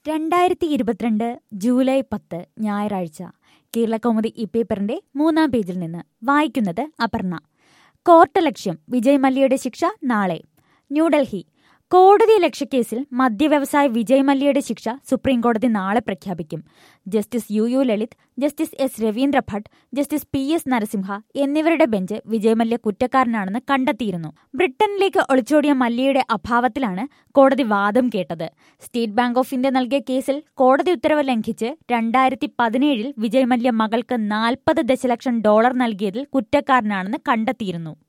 രണ്ടായിരത്തി ഇരുപത്തിരണ്ട് ജൂലൈ പത്ത് ഞായറാഴ്ച കേരളകൗമുദി ഈ പേപ്പറിന്റെ മൂന്നാം പേജിൽ നിന്ന് വായിക്കുന്നത് അപർണ കോർട്ട് ലക്ഷ്യം വിജയ് മല്യയുടെ ശിക്ഷ നാളെ ന്യൂഡൽഹി കോടതി ലക്ഷ്യക്കേസിൽ മദ്യവ്യവസായ വിജയ് മല്യയുടെ ശിക്ഷ സുപ്രീംകോടതി നാളെ പ്രഖ്യാപിക്കും justice U U Lalit justice S Ravindra Bhat justice P S Narasimha എന്നിവരുടെ ബെഞ്ച് വിജയ് മല്യ കുറ്റക്കാരനാണെന്ന് കണ്ടെത്തിയിരുന്നു ബ്രിട്ടനിലേക്ക് ഒളിച്ചോടിയ മല്യയുടെ അഭാവത്തിലാണ് കോടതി വാദം കേട്ടത് സ്റ്റേറ്റ് ബാങ്ക് ഓഫ് ഇന്ത്യ നൽകിയ കേസിൽ കോടതി ഉത്തരവ് ലംഘിച്ച് രണ്ടായിരത്തി പതിനേഴിൽ വിജയ് മല്യ മകൾക്ക് നാൽപ്പത് ദശലക്ഷം ഡോളർ നൽകിയതിൽ കുറ്റക്കാരനാണെന്ന് കണ്ടെത്തിയിരുന്നു